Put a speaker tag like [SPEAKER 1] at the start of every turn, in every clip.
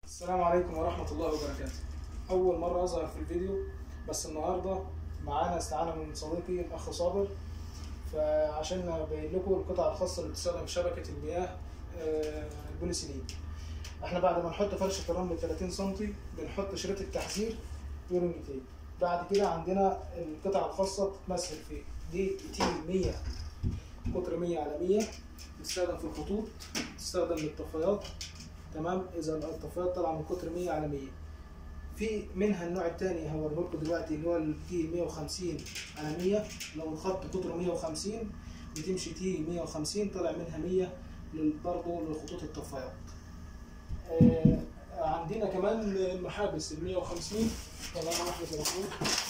[SPEAKER 1] السلام عليكم ورحمة الله وبركاته أول مرة أظهر في الفيديو بس النهاردة معانا استعانة من صديقي الأخ صابر فعشان أبين لكم القطع الخاصة اللي بتستخدم في شبكة المياه آه، البوليسيلين احنا بعد ما نحط فرشة الرمل 30 سم بنحط شريط التحذير يورنج تيب بعد كده عندنا القطع الخاصة بتتمثل في دي تي 100 قطر 100 على 100 بتستخدم في الخطوط بتستخدم للطفايات تمام اذا الطفايات طالعه من قطر 100 على 100 في منها النوع الثاني هوريه لكم دلوقتي اللي هو التي 150 على 100 لو الخط قطره 150 بتمشي تي 150 طالع منها 100 لل- برضه لخطوط الطفايات آه عندنا كمان المحابس ال 150 طلعنا واحده تليفون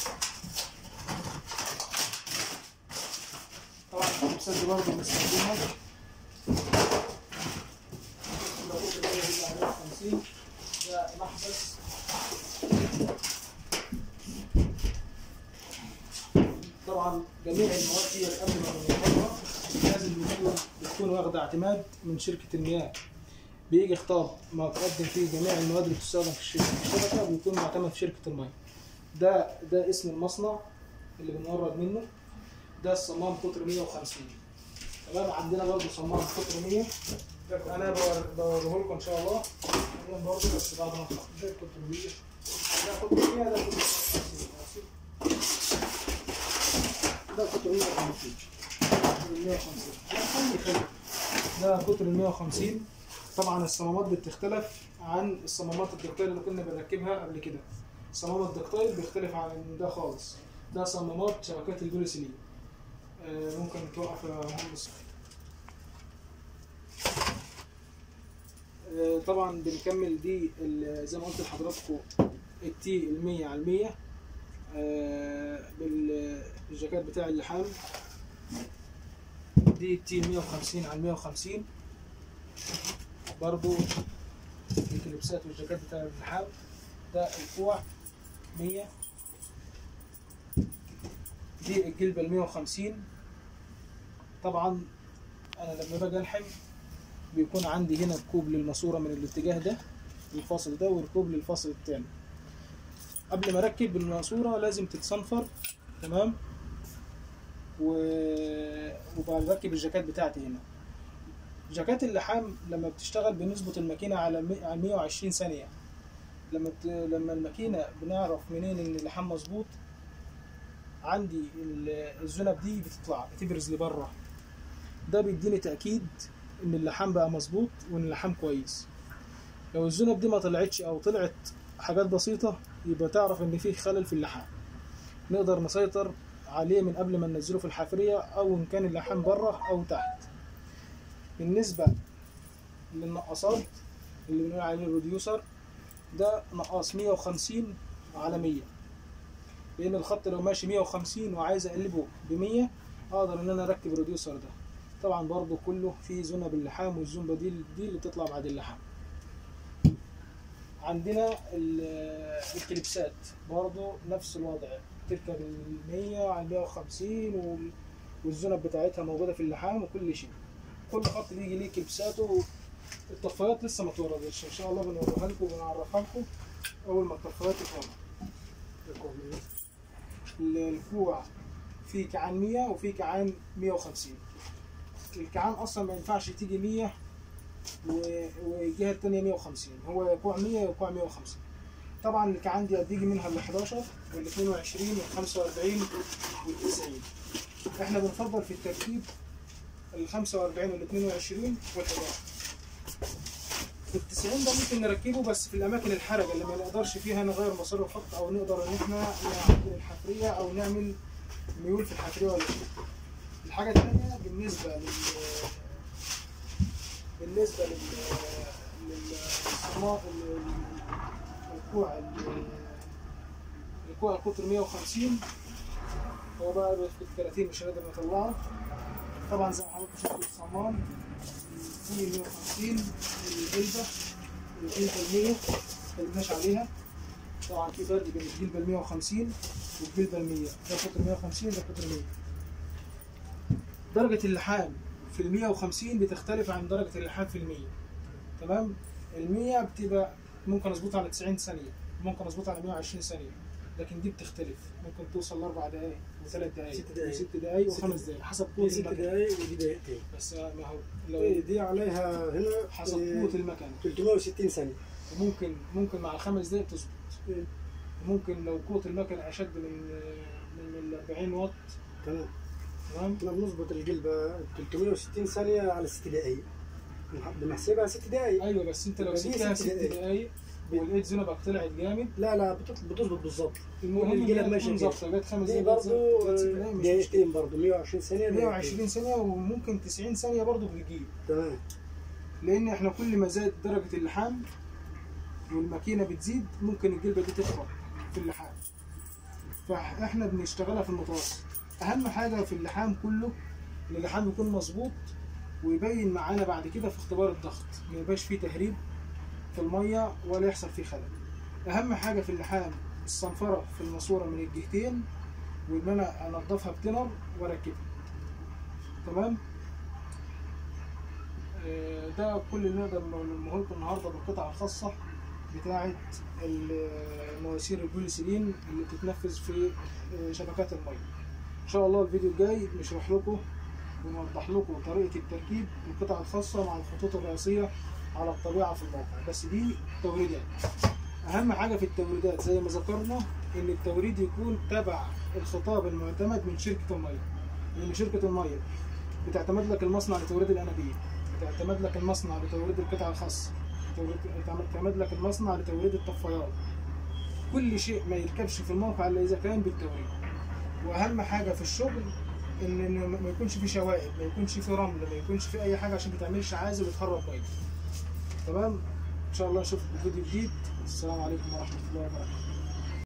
[SPEAKER 1] طبعا المحابسات دي برضه بنستخدمها الخطوط اللي هي على 150 ده محبس طبعا جميع المواد دي قبل ما بنوفرها لازم بتكون بتكون واخده اعتماد من شركه المياه بيجي خطاب متقدم فيه جميع المواد اللي بتستخدم في الشركه في الشبكه بيكون معتمد في شركه المياه ده ده اسم المصنع اللي بنورد منه ده الصمام قطر 150 تمام عندنا برضه صمام قطر 100 ده انا بور- بوريه لكم ان شاء الله عندنا برضه بس بعد ما نخلص ده قطر 100 ده قطر 100 ده قطر 150 ده قطر 150 قطر 150 لا خلي خلي ده قطر 150 طبعا الصمامات بتختلف عن الصمامات الدكتايل اللي كنا بنركبها قبل كده صمام الدكتايل بيختلف عن ده خالص ده صمامات شبكات البوليسيلين آه، ممكن توقف يا مهندس آه، طبعا بنكمل دي ال- زي ما قلت لحضراتكم التي المية على المية آه، بال- بالجاكيت بتاع اللحام دي التي المية وخمسين على المية وخمسين برضو الكليبسات والجاكيت بتاع اللحام ده الكوع مية دي الجلبة المية وخمسين طبعا انا لما باجي الحم بيكون عندي هنا ركوب للماسورة من الاتجاه ده الفاصل ده وركوب للفاصل التاني قبل ما اركب الماسورة لازم تتصنفر تمام و... وبركب الجاكيت بتاعتي هنا جاكيت اللحام لما بتشتغل بنظبط الماكينة على مي- على 120 ثانية لما بت... لما الماكينة بنعرف منين ان اللحام مظبوط عندي ال- الذنب دي بتطلع بتبرز لبره ده بيديني تأكيد ان اللحام بقى مظبوط وان اللحام كويس لو الذنب دي ما طلعتش او طلعت حاجات بسيطة يبقى تعرف ان في خلل في اللحام نقدر نسيطر عليه من قبل ما ننزله في الحافرية او ان كان اللحام بره او تحت بالنسبة للنقاصات اللي بنقول عليه الروديوسر ده نقاص 150 على 100 لان الخط لو ماشي 150 وعايز اقلبه ب 100 اقدر ان انا اركب الروديوسر ده طبعا برضو كله فيه ذنب اللحام والزنبه دي دي اللي بتطلع بعد اللحام عندنا ال- الكليبسات برضو نفس الوضع تركب ال 100 على 150 وال- والذنب بتاعتها موجوده في اللحام وكل شيء كل خط بيجي ليه كليبساته الطفايات لسه ما اتوردتش ان شاء الله بنوريها لكم ونعرفها لكم اول ما الطفايات تتورد ال- الكوع في كعان 100 وفي كعان 150 الكعان اصلا ما ينفعش تيجي 100 و- والجهه الثانيه 150 هو كوع 100 وكوع 150 طبعا الكعان دي بيجي منها ال 11 وال 22 وال 45 وال 90 احنا بنفضل في التركيب ال 45 وال 22 وال 11 ال 90 ده ممكن نركبه بس في الاماكن الحرجه اللي ما نقدرش فيها نغير مسار الخط او نقدر ان احنا نعدل الحفريه او نعمل ميول في الحفريه ولا شيء الحاجه الثانيه بالنسبه لل بالنسبه لل للصماء الكوع ال- الكوع القطر 150 هو بقى في ال 30 مش هنقدر نطلعه طبعا زي ما حضرتك شفتوا الصمام دي 150 الجلبة الجلبة ال 100 متكلمناش عليها طبعا في فرق بين الجلبة ال 150 والجلبة ال 100 ده قطر 150 ده قطر 100 درجة اللحام في ال 150 بتختلف عن درجة اللحام في ال 100 تمام ال 100 بتبقى ممكن اظبطها على 90 ثانيه ممكن اظبطها على 120 ثانيه لكن دي بتختلف ممكن توصل لاربع دقائق وثلاث دقائق
[SPEAKER 2] ست دقايق.
[SPEAKER 1] وست دقائق
[SPEAKER 2] ست
[SPEAKER 1] وخمس دقائق حسب
[SPEAKER 2] دي
[SPEAKER 1] قوه
[SPEAKER 2] ست
[SPEAKER 1] المكنه
[SPEAKER 2] دقايق ودي دقيقتين
[SPEAKER 1] بس ما هو
[SPEAKER 2] إيه،
[SPEAKER 1] لو
[SPEAKER 2] دي عليها هنا
[SPEAKER 1] حسب
[SPEAKER 2] إيه،
[SPEAKER 1] قوه المكنه
[SPEAKER 2] 360 ثانية
[SPEAKER 1] ممكن ممكن مع الخمس دقائق تظبط
[SPEAKER 2] إيه.
[SPEAKER 1] ممكن لو قوه المكنه اشد من من ال 40 واط
[SPEAKER 2] تمام
[SPEAKER 1] تمام
[SPEAKER 2] احنا بنظبط الجلبة 360 ثانية على ست دقايق بنح- بنحسبها ست دقايق
[SPEAKER 1] ايوه بس انت لو
[SPEAKER 2] يبقى دي
[SPEAKER 1] سبتها
[SPEAKER 2] ست
[SPEAKER 1] ست
[SPEAKER 2] دقايق.
[SPEAKER 1] دقائق ولقيت زنبك طلعت جامد
[SPEAKER 2] لا لا بتط- بتظبط بالظبط
[SPEAKER 1] المهم
[SPEAKER 2] الجلب
[SPEAKER 1] إن هي
[SPEAKER 2] ماشي
[SPEAKER 1] تكون
[SPEAKER 2] كده.
[SPEAKER 1] ظابطه جت خمس
[SPEAKER 2] دي
[SPEAKER 1] دقايق
[SPEAKER 2] برضه
[SPEAKER 1] جت ست دقايق مش مشكله
[SPEAKER 2] دقيقتين برضه 120 ثانية دقيقتين.
[SPEAKER 1] 120 ثانيه وممكن 90 ثانيه برضه بتجيب
[SPEAKER 2] تمام
[SPEAKER 1] لان احنا كل ما زاد درجه اللحام والماكينه بتزيد ممكن الجلبه دي تخرب في اللحام فاحنا بنشتغلها في المتوسط اهم حاجه في اللحام كله ان اللحام يكون مظبوط ويبين معانا بعد كده في اختبار الضغط ما يبقاش فيه تهريب في الميه ولا يحصل فيه خلل اهم حاجه في اللحام الصنفره في الماسوره من الجهتين وان انا انضفها بتنر واركبها تمام آه، ده كل اللي نقدر نقوله لكم النهارده بالقطعه الخاصه بتاعه المواسير البوليسيلين اللي بتتنفذ في آه، شبكات الميه ان شاء الله الفيديو الجاي نشرح لكم ونوضح لكم طريقه التركيب القطع الخاصه مع الخطوط الرئيسيه على الطبيعه في الموقع بس دي توريدات اهم حاجه في التوريدات زي ما ذكرنا ان التوريد يكون تبع الخطاب المعتمد من شركه الميه لان شركه الميه بتعتمد لك المصنع لتوريد الانابيب بتعتمد لك المصنع لتوريد القطع الخاصه بتوريد- بتعتمد لك المصنع لتوريد الطفايات كل شيء ما يركبش في الموقع الا اذا كان بالتوريد واهم حاجه في الشغل ان إن ما يكونش في شوائب ما يكونش في رمل ما يكونش في اي حاجه عشان ما تعملش عازل وتخرب ميه تمام ان شاء الله نشوفكم في فيديو جديد السلام عليكم ورحمه الله وبركاته